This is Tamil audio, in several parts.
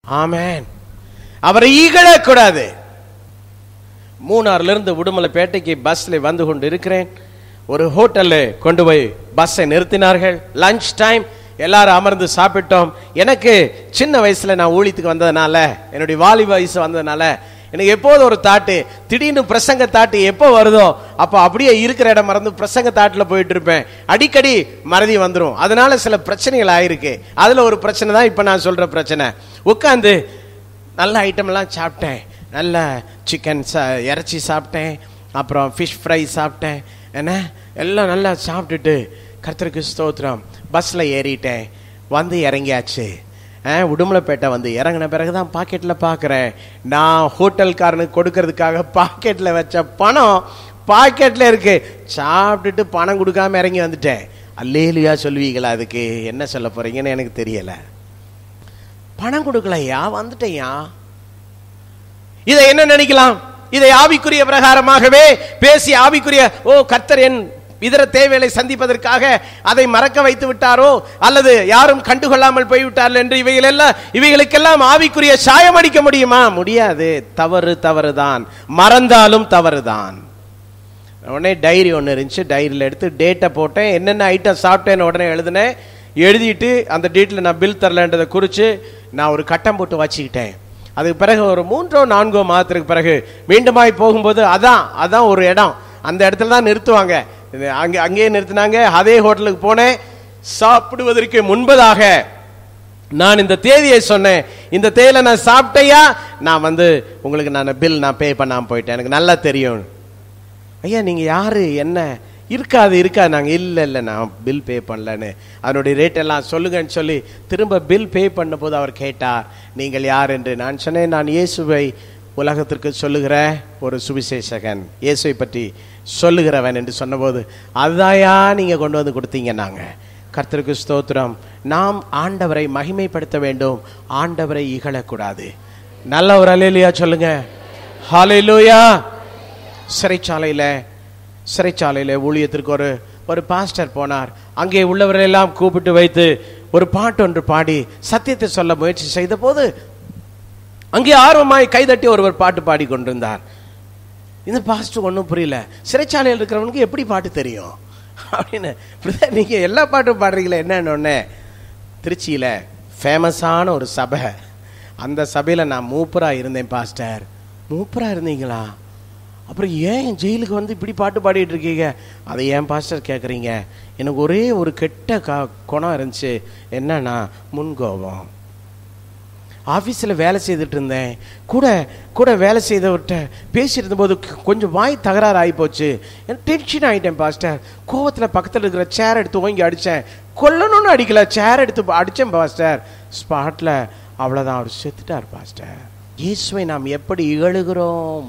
ஆமென் அவரை ஈகழக்கூடாது மூணாறுல இருந்து உடுமலைப்பேட்டைக்கு பஸ்ல வந்து கொண்டு இருக்கிறேன் ஒரு ஹோட்டல்ல கொண்டு போய் பஸ்ஸை நிறுத்தினார்கள் லஞ்ச் டைம் எல்லாரும் அமர்ந்து சாப்பிட்டோம் எனக்கு சின்ன வயசுல நான் ஊழியத்துக்கு வந்ததுனால என்னுடைய வாலி வயசு வந்ததுனால எனக்கு எப்போது ஒரு தாட்டு திடீர்னு பிரசங்க தாட்டு எப்போ வருதோ அப்போ அப்படியே இருக்கிற இடம் மறந்து பிரசங்க தாட்டில் போயிட்டு இருப்பேன் அடிக்கடி மறதி வந்துடும் அதனால சில பிரச்சனைகள் ஆயிருக்கு அதுல ஒரு பிரச்சனை தான் இப்போ நான் சொல்ற பிரச்சனை உட்காந்து நல்ல ஐட்டம்லாம் சாப்பிட்டேன் நல்ல சிக்கன் சா இறைச்சி சாப்பிட்டேன் அப்புறம் ஃபிஷ் ஃப்ரை சாப்பிட்டேன் என்ன எல்லாம் நல்லா சாப்பிட்டுட்டு கர்த்தருக்கு ஸ்தோத்திரம் பஸ்ஸில் ஏறிட்டேன் வந்து இறங்கியாச்சு ஆ, உடுமலைப்பேட்டை வந்து இறங்கின பிறகு தான் பாக்கெட்டில் பார்க்குறேன் நான் ஹோட்டல்காரனுக்கு கொடுக்கறதுக்காக பாக்கெட்டில் வச்ச பணம் பாக்கெட்டில் இருக்கு சாப்பிட்டுட்டு பணம் கொடுக்காம இறங்கி வந்துட்டேன் அல்லேலியா சொல்லுவீங்களா அதுக்கு என்ன சொல்ல போறீங்கன்னு எனக்கு தெரியலை பணம் கொடுக்கலையா வந்துட்டேயா இதை என்ன நினைக்கலாம் இதை ஆவிக்குரிய பிரகாரமாகவே பேசி ஆவிக்குரிய ஓ கர்த்தர் என் இதர தேவைகளை சந்திப்பதற்காக அதை மறக்க வைத்து விட்டாரோ அல்லது யாரும் கண்டுகொள்ளாமல் போய்விட்டார்கள் என்று இவைகள் எல்லாம் இவைகளுக்கெல்லாம் ஆவிக்குரிய சாயம் அடிக்க முடியுமா முடியாது தவறு தவறுதான் மறந்தாலும் தவறுதான் உடனே டைரி ஒன்று இருந்துச்சு டைரியில் எடுத்து டேட்டை போட்டேன் என்னென்ன ஐட்டம் சாப்பிட்டேன்னு உடனே எழுதினேன் எழுதிட்டு அந்த டேட்டில் நான் பில் தரலன்றதை குறித்து நான் ஒரு கட்டம் போட்டு வச்சுக்கிட்டேன் அதுக்கு பிறகு ஒரு மூன்றோ நான்கோ மாதத்துக்கு பிறகு மீண்டுமாய் போகும்போது அதான் அதான் ஒரு இடம் அந்த இடத்துல தான் நிறுத்துவாங்க இது அங்கே அங்கேயே நிறுத்தினாங்க அதே ஹோட்டலுக்கு போனேன் சாப்பிடுவதற்கு முன்பதாக நான் இந்த தேதியை சொன்னேன் இந்த தேதியில நான் சாப்பிட்டையா நான் வந்து உங்களுக்கு நான் பில் நான் பே பண்ணாம போயிட்டேன் எனக்கு நல்லா தெரியும் ஐயா நீங்க யாரு என்ன இருக்காது இருக்காது நாங்க இல்ல இல்ல நான் பில் பே பண்ணலன்னு அதனுடைய ரேட் எல்லாம் சொல்லுங்கன்னு சொல்லி திரும்ப பில் பே பண்ண போது அவர் கேட்டார் நீங்கள் யார் என்று நான் சொன்னேன் நான் இயேசுவை உலகத்திற்கு சொல்லுகிற ஒரு சுவிசேஷகன் இயேசுவை பற்றி சொல்லுகிறவன் என்று சொன்னபோது அதுதாயா நீங்க கொண்டு வந்து கொடுத்தீங்க நாங்க கர்த்தருக்கு ஸ்தோத்திரம் நாம் ஆண்டவரை மகிமைப்படுத்த வேண்டும் ஆண்டவரை இகழக்கூடாது நல்ல ஒரு அலையிலையா சொல்லுங்க ஹalleluya சிறைச்சாலையில் சிறைச்சாலையில் ஊழியத்திற்கு ஒரு ஒரு பாஸ்டர் போனார் அங்கே உள்ளவரெல்லாம் கூப்பிட்டு வைத்து ஒரு பாட்டு ஒன்று பாடி சத்தியத்தை சொல்ல முயற்சி செய்த போது அங்கே ஆர்வமாய் கைதட்டி ஒருவர் பாட்டு பாடி கொண்டிருந்தார் இந்த பாஸ்டர் ஒன்றும் புரியல சிறைச்சாலையில் இருக்கிறவனுக்கு எப்படி பாட்டு தெரியும் அப்படின்னு பிரதர் நீங்க எல்லா பாட்டும் பாடுறீங்களே என்னன்னு திருச்சியில ஃபேமஸான ஒரு சபை அந்த சபையில நான் மூப்பரா இருந்தேன் பாஸ்டர் மூப்பரா இருந்தீங்களா அப்புறம் ஏன் ஜெயிலுக்கு வந்து இப்படி பாட்டு பாடிட்டு இருக்கீங்க அதை ஏன் பாஸ்டர் கேட்குறீங்க எனக்கு ஒரே ஒரு கெட்ட க குணம் இருந்துச்சு என்னன்னா முன்கோபம் ஆஃபீஸில் வேலை செய்துட்டு இருந்தேன் கூட கூட வேலை செய்தவர்கிட்ட பேசிட்டு இருந்தபோது கொ- கொஞ்சம் வாய் தகராறு ஆகிப்போச்சு டென்ஷன் ஆகிட்டேன் பாஸ்டர் கோவத்தில் பக்கத்தில் இருக்கிற சேர் எடுத்து ஓங்கி அடித்தேன் கொல்லணும்னு அடிக்கல சேர் எடுத்து அடித்தேன் பாஸ்டர் ஸ்பாட்டில் அவ்வளோதான் அவர் செத்துட்டார் பாஸ்டர் இயேசுவை நாம் எப்படி இகழுகிறோம்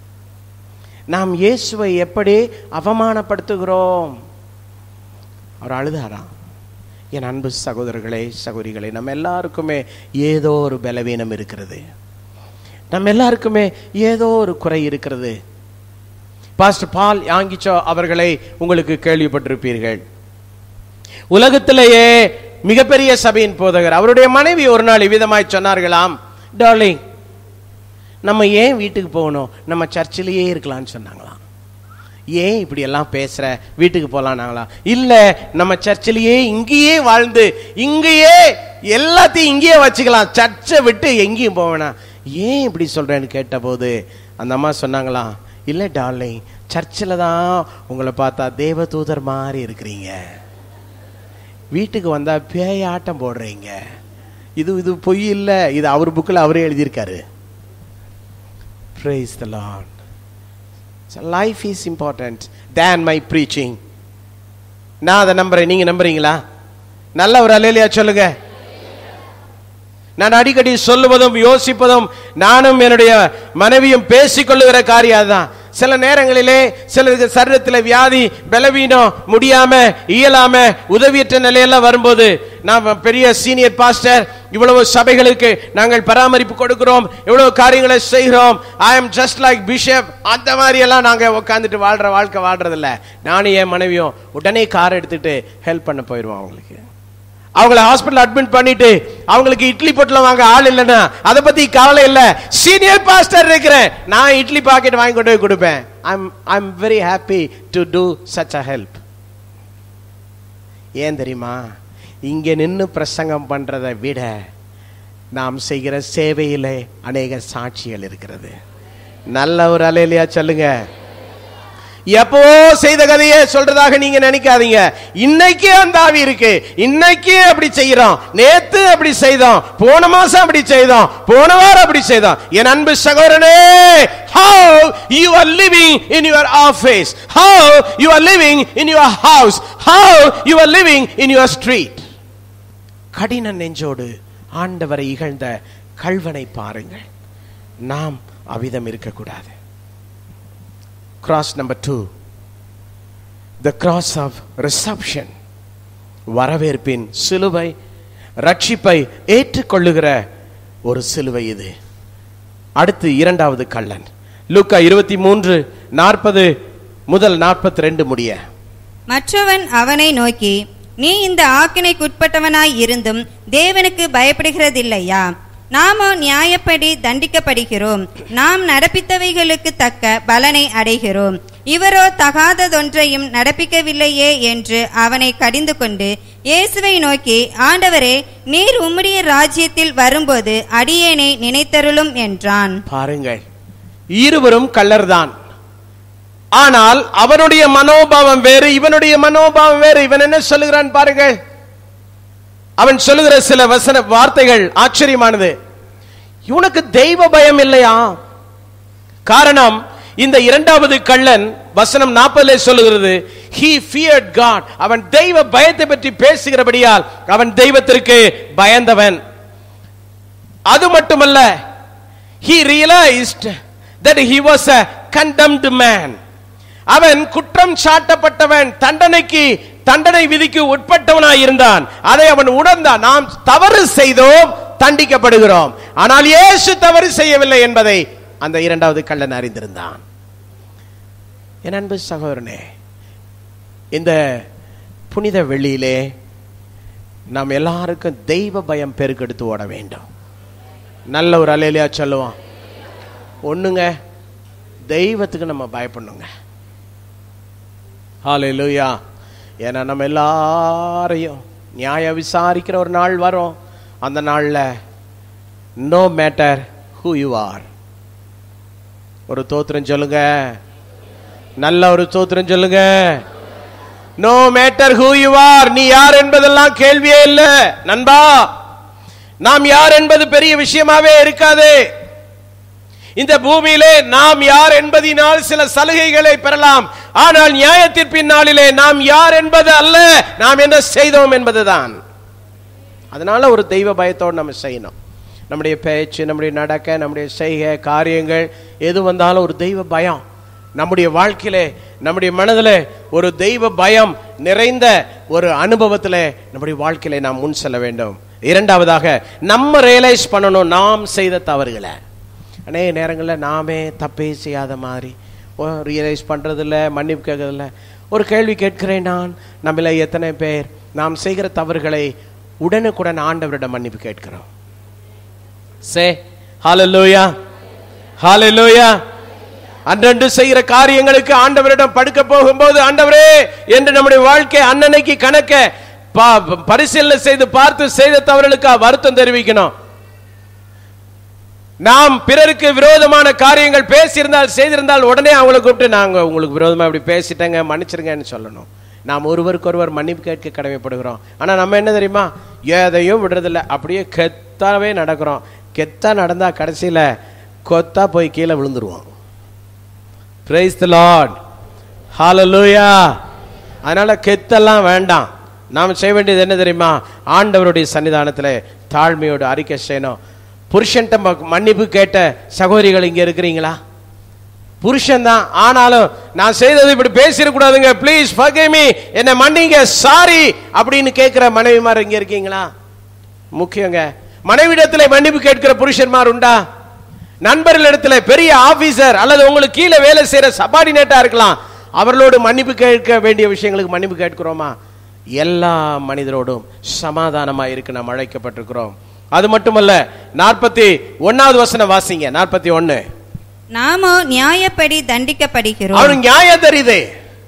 நாம் இயேசுவை எப்படி அவமானப்படுத்துகிறோம் அவர் அழுதாராம் என் அன்பு சகோதரர்களே சகோதரிகளே நம்ம எல்லாருக்குமே ஏதோ ஒரு பலவீனம் இருக்கிறது நம்ம எல்லாருக்குமே ஏதோ ஒரு குறை இருக்கிறது பாஸ்டர் பால் யாங்கிச்சோ அவர்களை உங்களுக்கு கேள்விப்பட்டிருப்பீர்கள் உலகத்திலேயே மிகப்பெரிய சபையின் போதகர் அவருடைய மனைவி ஒரு நாள் இவ்விதமாய் சொன்னார்களாம் டார்லிங் நம்ம ஏன் வீட்டுக்கு போகணும் நம்ம சர்ச்சிலேயே இருக்கலாம்னு சொன்னாங்களாம் ஏன் இப்படி எல்லாம் பேசுற வீட்டுக்கு போலாம்னாங்களா இல்ல நம்ம சர்ச்சிலேயே இங்கேயே வாழ்ந்து இங்கேயே எல்லாத்தையும் இங்கேயே வச்சுக்கலாம் சர்ச்சை விட்டு எங்கேயும் போவேனா ஏன் இப்படி சொல்றேன்னு கேட்டபோது அந்த அம்மா சொன்னாங்களாம் இல்ல டார்லிங் சர்ச்சில் தான் உங்களை பார்த்தா தேவதூதர் மாதிரி இருக்கிறீங்க வீட்டுக்கு வந்தா பேய் ஆட்டம் போடுறீங்க இது இது பொய் இல்ல இது அவர் புக்கில் அவரே எழுதியிருக்காரு Praise the Lord. So life is important than my preaching. நான் அதை நம்புறேன் நீங்க நம்புறீங்களா நல்ல ஒரு அலையிலையா சொல்லுங்க நான் அடிக்கடி சொல்லுவதும் யோசிப்பதும் நானும் என்னுடைய மனைவியும் பேசிக்கொள்ளுகிற காரியம் தான் சில நேரங்களிலே சிலருக்கு சரீரத்தில் வியாதி பலவீனம் முடியாம இயலாம உதவியற்ற நிலையெல்லாம் வரும்போது நான் பெரிய சீனியர் பாஸ்டர் இவ்வளவு சபைகளுக்கு நாங்கள் பராமரிப்பு கொடுக்கிறோம் இவ்வளவு காரியங்களை செய்கிறோம் I am just like bishop அந்த மாதிரி எல்லாம் நாங்க உட்காந்துட்டு வாழ்ற வாழ்க்கை வாழ்றது இல்ல நானும் என் மனைவியும் உடனே கார் எடுத்துட்டு ஹெல்ப் பண்ண போயிடுவோம் அவங்களுக்கு அவங்கள ஹாஸ்பிடல் அட்மிட் பண்ணிட்டு அவங்களுக்கு இட்லி பொட்டலம் வாங்க ஆள் இல்லைன்னா அதை பத்தி கவலை இல்ல சீனியர் பாஸ்டர் இருக்கிறேன் நான் இட்லி பாக்கெட் வாங்கி கொண்டு போய் கொடுப்பேன் I'm I'm very happy to do such a help ஏன் தெரியுமா இங்க நின்னு பிரசங்கம் பண்றதை விட நாம் செய்கிற சேவையிலே அநேக சாட்சிகள் இருக்கிறது நல்ல ஒரு அலையிலையா சொல்லுங்க எப்போ செய்த கதையே சொல்றதாக நீங்க நினைக்காதீங்க இன்னைக்கே அந்த ஆவி இருக்கு இன்னைக்கே அப்படி செய்யறோம் நேத்து அப்படி செய்தோம் போன மாசம் அப்படி செய்தோம் போன வாரம் அப்படி செய்தோம் என் அன்பு சகோதரனே how you are living in your office how you are living in your house how you are living in your street கடின நெஞ்சோடு ஆண்டவரை இகழ்ந்த கல்வனை பாருங்கள் நாம் அவ்விதம் இருக்கக்கூடாது cross number two the cross of reception வரவேற்பின் சிலுவை ரட்சிப்பை ஏற்றுக்கொள்ளுகிற ஒரு சிலுவை இது அடுத்து இரண்டாவது கள்ளன் லூக்கா இருபத்தி மூன்று நாற்பது முதல் நாற்பத்தி ரெண்டு முடிய மற்றவன் அவனை நோக்கி நீ இந்த ஆக்கினைக்குட்பட்டவனாய் இருந்தும் தேவனுக்கு பயப்படுகிறதில்லையா நாமோ நியாயப்படி தண்டிக்கப்படுகிறோம் நாம் நடப்பித்தவைகளுக்கு தக்க பலனை அடைகிறோம் இவரோ தகாததொன்றையும் நடப்பிக்கவில்லையே என்று அவனை கடிந்து கொண்டு இயேசுவை நோக்கி ஆண்டவரே நீர் உம்முடைய ராஜ்யத்தில் வரும்போது அடியேனை நினைத்தருளும் என்றான் பாருங்கள் இருவரும் கள்ளர்தான் ஆனால் அவனுடைய மனோபாவம் வேறு இவனுடைய மனோபாவம் வேறு இவன் என்ன சொல்லுகிறான் பாருங்கள் அவன் சொல்லுகிற சில வசன வார்த்தைகள் ஆச்சரியமானது இவனுக்கு தெய்வ பயம் இல்லையா காரணம் இந்த இரண்டாவது கள்ளன் வசனம் நாற்பதுல சொல்லுகிறது he feared god அவன் தெய்வ பயத்தை பற்றி பேசுகிறபடியால் அவன் தெய்வத்திற்கு பயந்தவன் அது மட்டுமல்ல he realized that he was a condemned man அவன் குற்றம் சாட்டப்பட்டவன் தண்டனைக்கு தண்டனை விதிக்கு உட்பட்டவனாய் இருந்தான் அதை அவன் உணர்ந்தான் நாம் தவறு செய்தோம் தண்டிக்கப்படுகிறோம் ஆனால் இயேசு தவறு செய்யவில்லை என்பதை அந்த இரண்டாவது கள்ளன் அறிந்திருந்தான் என் அன்பு சகோதரனே இந்த புனித வெள்ளியிலே நாம் எல்லாருக்கும் தெய்வ பயம் பெருக்கெடுத்து ஓட வேண்டும் நல்ல ஒரு அலையிலையா சொல்லுவோம் ஒண்ணுங்க தெய்வத்துக்கு நம்ம பயப்படணுங்க ஹalleluya ஏன்னா நம்ம எல்லாரையும் நியாய விசாரிக்கிற ஒரு நாள் வரும் அந்த நாள்ல no matter who you are ஒரு தோத்திரம் சொல்லுங்க நல்ல ஒரு தோத்திரம் சொல்லுங்க no matter who you are நீ யார் என்பதெல்லாம் கேள்வியே இல்ல நண்பா நாம் யார் என்பது பெரிய விஷயமாவே இருக்காது இந்த பூமியிலே நாம் யார் என்பதினால் சில சலுகைகளை பெறலாம் ஆனால் நியாயத்திற்பின் நாளிலே நாம் யார் என்பது அல்ல நாம் என்ன செய்தோம் என்பதுதான் அதனால ஒரு தெய்வ பயத்தோடு நம்ம செய்யணும் நம்முடைய பேச்சு நம்முடைய நடக்க நம்முடைய செய்கை காரியங்கள் எது வந்தாலும் ஒரு தெய்வ பயம் நம்முடைய வாழ்க்கையிலே நம்முடைய மனதில் ஒரு தெய்வ பயம் நிறைந்த ஒரு அனுபவத்தில் நம்முடைய வாழ்க்கையில நாம் முன் செல்ல வேண்டும் இரண்டாவதாக நம்ம ரியலைஸ் பண்ணணும் நாம் செய்த தவறுகளை அநேக நேரங்களில் நாமே தப்பே செய்யாத மாதிரி ரியலைஸ் பண்ணுறதில்ல மன்னிப்பு கேட்கறதில்ல ஒரு கேள்வி கேட்கிறேன் நான் நம்மள எத்தனை பேர் நாம் செய்கிற தவறுகளை உடனுக்குடன் ஆண்டவரிடம் மன்னிப்பு கேட்கிறோம் சே ஹalleluya ஹalleluya அன்றன்று செய்கிற காரியங்களுக்கு ஆண்டவரிடம் படுக்க போகும்போது ஆண்டவரே என்று நம்முடைய வாழ்க்கை அன்னன்னைக்கு கணக்க பா- பரிசீலனை செய்து பார்த்து செய்த தவறுகளுக்கு வருத்தம் தெரிவிக்கணும் நாம் பிறருக்கு விரோதமான காரியங்கள் பேசியிருந்தால் செய்திருந்தால் உடனே அவங்களை கூப்பிட்டு நாங்க உங்களுக்கு விரோதமா இப்படி பேசிட்டேங்க மன்னிச்சிருங்கன்னு சொல்லணும் நாம் ஒருவருக்கொருவர் மன்னிப்பு கேட்க கடமைப்படுகிறோம் ஆனா நம்ம என்ன தெரியுமா எதையும் விடுறதில்ல அப்படியே கெத்தாவே நடக்கிறோம் கெத்தா நடந்தா கடைசியில கொத்தா போய் கீழே விழுந்துருவோம் பிரைஸ் தி லார்ட் ஹalleluya அதனால கெத்தெல்லாம் வேண்டாம் நாம் செய்ய வேண்டியது என்ன தெரியுமா ஆண்டவருடைய சன்னிதானத்தில் தாழ்மையோடு அறிக்கை செய்யணும் புருஷன்ட்ட ம- மன்னிப்பு கேட்ட சகோதரிகள் இங்க இருக்கிறீங்களா புருஷன் தான் ஆனாலும் நான் செய்தது இப்படி பேசிடக்கூடாதுங்க ப்ளீஸ் forgive me என்னை மன்னிங்க சாரி அப்படின்னு கேட்கிற மனைவிமார் இங்க இருக்கீங்களா முக்கியங்க மனைவிடத்துல மன்னிப்பு கேட்கிற புருஷன்மார் உண்டா நண்பர்களிடத்துல பெரிய ஆபீசர் அல்லது உங்களுக்கு கீழே வேலை செய்யற சபார்டினேட்டா இருக்கலாம் அவர்களோடு மன்னிப்பு கேட்க வேண்டிய விஷயங்களுக்கு மன்னிப்பு கேட்கிறோமா எல்லா மனிதரோடும் சமாதானமா இருக்க நாம் அழைக்கப்பட்டிருக்கிறோம் அது மட்டுமல்ல நாற்பத்தி ஒன்னாவது வசனம் வாசிங்க நாற்பத்தி ஒன்னு நாமோ நியாயப்படி தண்டிக்கப்படுகிறோம் அவனுக்கு நியாயம் தெரியுது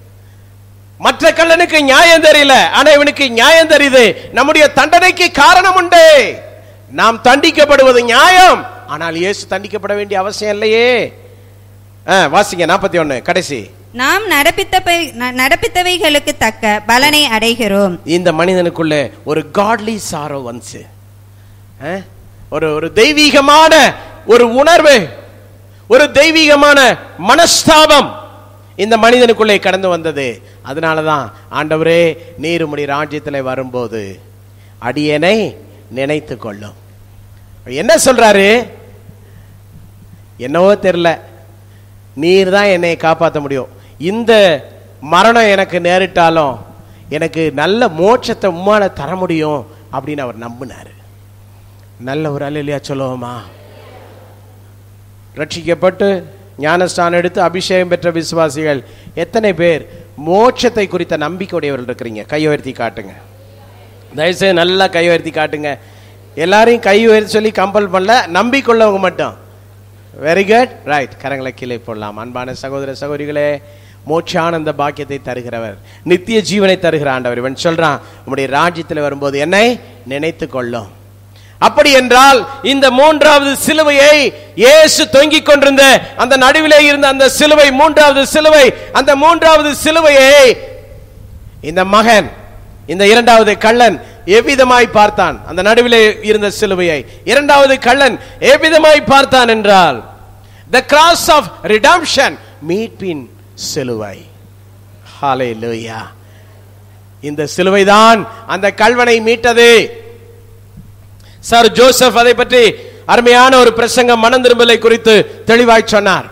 மற்ற கள்ளனுக்கு நியாயம் தெரியல ஆனா இவனுக்கு நியாயம் தெரியுது நம்முடைய தண்டனைக்கு காரணம் உண்டு நாம் தண்டிக்கப்படுவது நியாயம் ஆனால் இயேசு தண்டிக்கப்பட வேண்டிய அவசியம் இல்லையே ஆ, வாசிங்க நாற்பத்தி ஒன்னு கடைசி நாம் நடப்பித்தவை ந- நடப்பித்தவைகளுக்கு தக்க பலனை அடைகிறோம் இந்த மனிதனுக்குள்ள ஒரு காட்லி சாரோ வந்துச்சு ஆ? ஒரு ஒரு தெய்வீகமான ஒரு உணர்வு ஒரு தெய்வீகமான மனஸ்தாபம் இந்த மனிதனுக்குள்ளே கடந்து வந்தது அதனாலதான் ஆண்டவரே நீர் உம்முடைய ராஜ்யத்தில் வரும்போது அடியனை நினைத்து கொள்ளும் என்ன சொல்றாரு என்னவோ தெரியல நீர் தான் என்னை காப்பாற்ற முடியும் இந்த மரணம் எனக்கு நேரிட்டாலும் எனக்கு நல்ல மோட்சத்தை உம்மால தர முடியும் அப்படின்னு அவர் நம்பினாரு நல்ல ஒரு அல்லையா சொல்லுவோமா ரட்சிக்கப்பட்டு ஞானஸ்தானம் எடுத்து அபிஷேகம் பெற்ற விசுவாசிகள் எத்தனை பேர் மோட்சத்தை குறித்த நம்பிக்கையுடையவர்கள் இருக்கிறீங்க கை உயர்த்தி காட்டுங்க தயவுசெய்து நல்லா கை உயர்த்தி காட்டுங்க எல்லாரையும் கை உயர்த்தி சொல்லி கம்பல் பண்ணல நம்பிக்கொள்ளவங்க மட்டும் வெரி குட் ரைட் கரங்களை கீழே போடலாம் அன்பான சகோதர சகோதரிகளே மோட்சானந்த பாக்கியத்தை தருகிறவர் நித்திய ஜீவனை தருகிற ஆண்டவர் இவன் சொல்றான் உம்முடைய ராஜ்யத்தில் வரும்போது என்னை நினைத்து கொள்ளும் அப்படி என்றால் இந்த மூன்றாவது சிலுவையை இயேசு தொங்கிக் கொண்டிருந்த அந்த நடுவிலே இருந்த அந்த சிலுவை மூன்றாவது சிலுவை அந்த மூன்றாவது சிலுவையை இந்த மகன் இந்த இரண்டாவது கள்ளன் எவ்விதமாய் பார்த்தான் அந்த நடுவிலே இருந்த சிலுவையை இரண்டாவது கள்ளன் எவ்விதமாய் பார்த்தான் என்றால் the cross of redemption மீட்பின் சிலுவை ஹalleluya இந்த சிலுவைதான் அந்த கல்வனை மீட்டது சார் ஜோசப் அதை பற்றி அருமையான ஒரு பிரசங்கம் மனம் திரும்பலை குறித்து தெளிவாய் சொன்னார்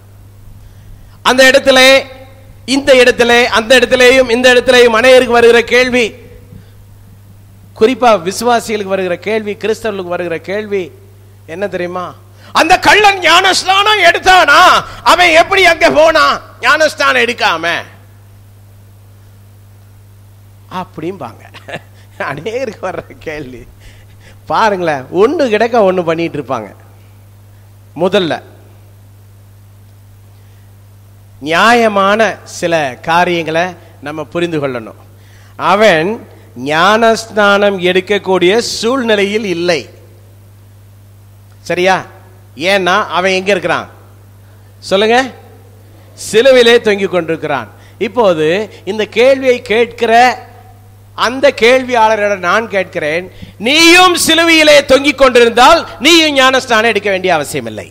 அந்த இடத்திலே இந்த இடத்திலே அந்த இடத்திலேயும் இந்த இடத்திலேயும் அனைவருக்கு வருகிற கேள்வி குறிப்பா விசுவாசிகளுக்கு வருகிற கேள்வி கிறிஸ்தவர்களுக்கு வருகிற கேள்வி என்ன தெரியுமா அந்த கள்ளன் ஞானஸ்தானம் எடுத்தானா அவன் எப்படி அங்க போனான் ஞானஸ்தானம் எடுக்காம அப்படிம்பாங்க அநேகருக்கு வர்ற கேள்வி பாருங்களேன் ஒண்ணு கிடக்க ஒண்ணு பண்ணிட்டு இருப்பாங்க முதல்ல நியாயமான சில காரியங்களை நம்ம புரிந்து கொள்ளணும் அவன் ஞானஸ்நானம் எடுக்கக்கூடிய சூழ்நிலையில் இல்லை சரியா ஏன்னா அவன் எங்க இருக்கிறான் சொல்லுங்க சிலுவிலே தொங்கிக் கொண்டிருக்கிறான் இப்போது இந்த கேள்வியை கேட்கிற அந்த கேள்வியாளரிடம் நான் கேட்கிறேன் நீயும் சிலுவையிலே தொங்கிக் கொண்டிருந்தால் நீயும் ஞானஸ்நானம் எடுக்க வேண்டிய அவசியம் இல்லை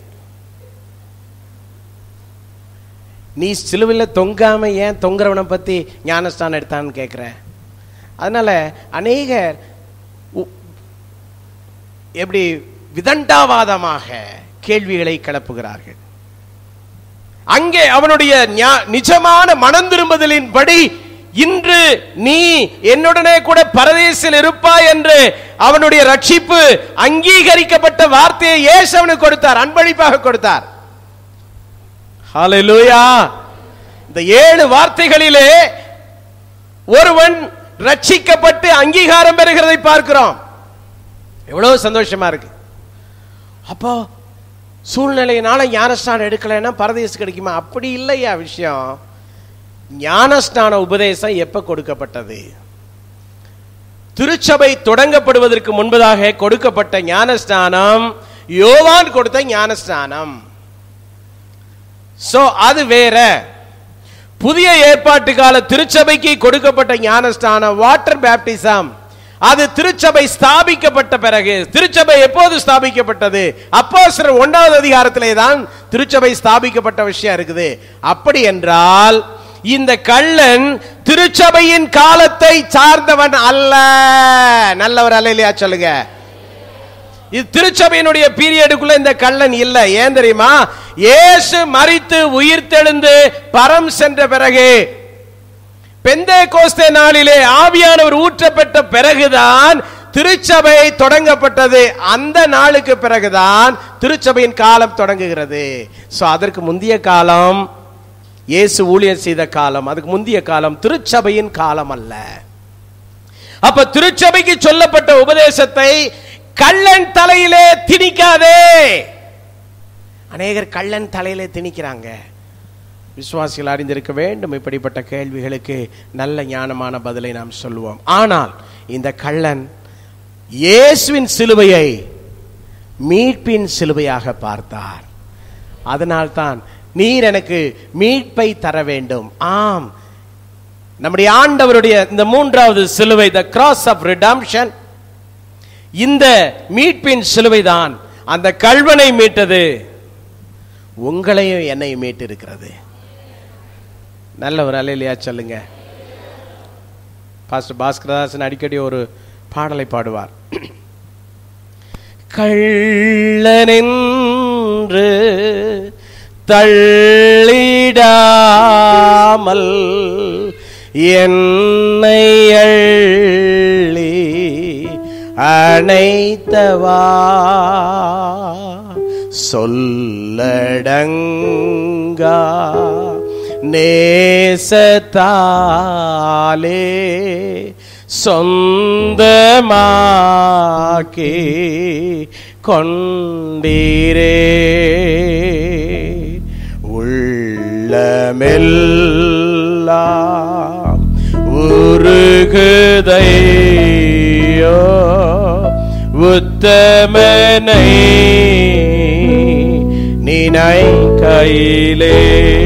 நீ சிலுவையில் தொங்காம ஏன் தொங்குறவனை பத்தி ஞானஸ்தானம் எடுத்தான்னு கேட்குற அதனால அநேகர் உ- எப்படி விதண்டாவாதமாக கேள்விகளை கிளப்புகிறார்கள் அங்கே அவனுடைய ஞா- நிஜமான மனம் திரும்புதலின்படி இன்று நீ என்னுடனே கூட பரதேசில் இருப்பாய் என்று அவனுடைய ரட்சிப்பு அங்கீகரிக்கப்பட்ட வார்த்தையை இயேசு அவனுக்கு கொடுத்தார் அன்பளிப்பாக கொடுத்தார் ஹalleluya இந்த ஏழு வார்த்தைகளிலே ஒருவன் ரட்சிக்கப்பட்டு அங்கீகாரம் பெறுகிறதை பார்க்கிறோம் எவ்வளவு சந்தோஷமா இருக்கு அப்போ சூழ்நிலையினால ஞானஸ்நானம் எடுக்கலைன்னா பரதேசம் கிடைக்குமா அப்படி இல்லையா விஷயம் ஞானஸ்நான உபதேசம் எப்ப கொடுக்கப்பட்டது திருச்சபை தொடங்கப்படுவதற்கு முன்பதாக கொடுக்கப்பட்ட ஞானஸ்நானம் யோவான் கொடுத்த ஞானஸ்நானம் சோ அது வேற புதிய ஏற்பாட்டு கால திருச்சபைக்கு கொடுக்கப்பட்ட ஞானஸ்தானம் வாட்டர் பேப்டிசம் அது திருச்சபை ஸ்தாபிக்கப்பட்ட பிறகு திருச்சபை எப்போது ஸ்தாபிக்கப்பட்டது அப்போஸ்தலர் ஒன்றாவது அதிகாரத்திலே தான் திருச்சபை ஸ்தாபிக்கப்பட்ட விஷயம் இருக்குது அப்படி என்றால் இந்த கள்ளன் திருச்சபையின் காலத்தை சார்ந்தவன் அல்ல நல்லவர் அல்ல இல்லையா சொல்லுங்க இது திருச்சபையினுடைய பீரியடுக்குள்ள இந்த கள்ளன் இல்ல ஏன் தெரியுமா இயேசு மரித்து உயிர்த்தெழுந்து பரம் சென்ற பிறகு பெந்தே கோஸ்தே நாளிலே ஆவியானவர் ஊற்றப்பட்ட பிறகுதான் திருச்சபை தொடங்கப்பட்டது அந்த நாளுக்கு பிறகுதான் திருச்சபையின் காலம் தொடங்குகிறது சோ அதற்கு முந்தைய காலம் இயேசு ஊழியர் செய்த காலம் அதுக்கு முந்தைய காலம் திருச்சபையின் காலம் அல்ல அப்ப திருச்சபைக்கு சொல்லப்பட்ட உபதேசத்தை கள்ளன் தலையிலே திணிக்காதே அநேகர் கள்ளன் தலையிலே திணிக்கிறாங்க விசுவாசிகள் அறிந்திருக்க வேண்டும் இப்படிப்பட்ட கேள்விகளுக்கு நல்ல ஞானமான பதிலை நாம் சொல்லுவோம் ஆனால் இந்த கள்ளன் இயேசுவின் சிலுவையை மீட்பின் சிலுவையாக பார்த்தார் அதனால்தான் நீர் எனக்கு மீட்பை தர வேண்டும் ஆம் நம்முடைய ஆண்டவருடைய இந்த மூன்றாவது சிலுவை த கிராஸ் ஆஃப் ரிடம்ஷன் இந்த மீட்பின் சிலுவைதான் அந்த கல்வனை மீட்டது உங்களையும் என்னையும் மீட்டு இருக்கிறது நல்ல ஒரு அலையிலையா சொல்லுங்க பாஸ்டர் பாஸ்கரதாசன் அடிக்கடி ஒரு பாடலை பாடுவார் கள்ளனென்று தள்ளிடாமல் என்னை அள்ளி அணைத்தவா சொல்லடங்கா நேசத்தாலே சொந்தமாக்கி கொண்டீரே உள்ளமெல்லாம் உருகுதையோ உத்தமனை நினை கையிலே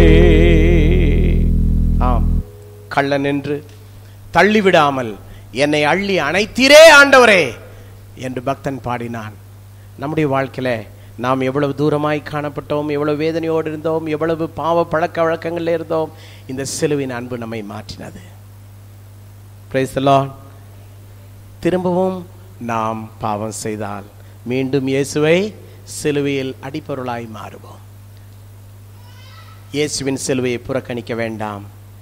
ஆம் கள்ளன் என்று தள்ளிவிடாமல் என்னை அள்ளி அணைத்தீரே ஆண்டவரே என்று பக்தன் பாடினான் நம்முடைய வாழ்க்கையில நாம் எவ்வளவு தூரமாய் காணப்பட்டோம் எவ்வளவு வேதனையோடு இருந்தோம் எவ்வளவு பாவ பழக்க வழக்கங்களில் இருந்தோம் இந்த சிலுவின் அன்பு நம்மை மாற்றினது Praise the Lord. திரும்பவும் நாம் பாவம் செய்தால் மீண்டும் இயேசுவை சிலுவையில் அடிப்பொருளாய் மாறுவோம் இயேசுவின் சிலுவையை புறக்கணிக்க வேண்டாம்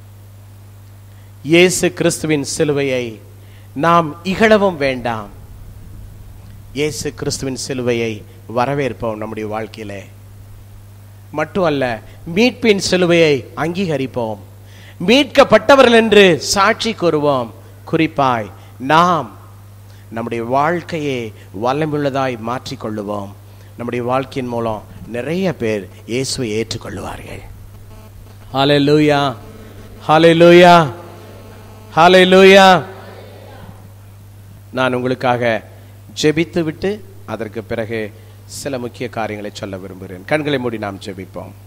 இயேசு கிறிஸ்துவின் சிலுவையை நாம் இகழவும் வேண்டாம் இயேசு கிறிஸ்துவின் சிலுவையை வரவேற்போம் நம்முடைய வாழ்க்கையிலே மட்டுமல்ல மீட்பின் சிலுவையை அங்கீகரிப்போம் மீட்கப்பட்டவர்கள் என்று சாட்சி கூறுவோம் குறிப்பாய் நாம் நம்முடைய வாழ்க்கையை வல்லமுள்ளதாய் மாற்றிக்கொள்ளுவோம் நம்முடைய வாழ்க்கையின் மூலம் நிறைய பேர் இயேசுவை ஏற்றுக்கொள்ளுவார்கள் ஹalleluya ஹalleluya ஹalleluya நான் உங்களுக்காக ஜெபித்து விட்டு அதற்கு பிறகு சில முக்கிய காரியங்களை சொல்ல விரும்புகிறேன் கண்களை மூடி நாம் ஜெபிப்போம்